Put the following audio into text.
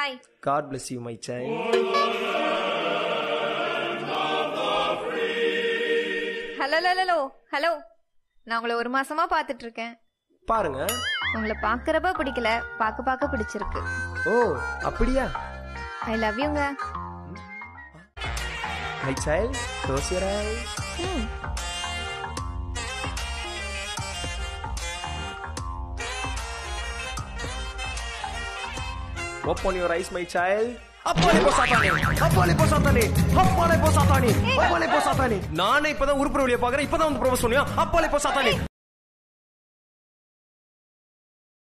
bye God bless you my child hello hello hello நான் உங்களை ஒரு மாசமா பாத்துட்டு இருக்கேன் பாருங்க உங்களை பாக்குறப்ப பிடிக்கல பாக்க பாக்க பிடிச்சிருக்கு ஓ அப்படியா ஐ லவ் யூங்க my child close your eyes ம் open your eyes my child அப்பாலே போ சாத்தானே அப்பாலே போ சாத்தானே அப்பாலே போ சாத்தானே அப்பாலே போ சாத்தானே நானே இப்பதான் உருப்புற வழியா பாக்குறேன் இப்பதான் வந்து ப்ரோபோஸ் சொன்னியா அப்பாலே போ சாத்தானே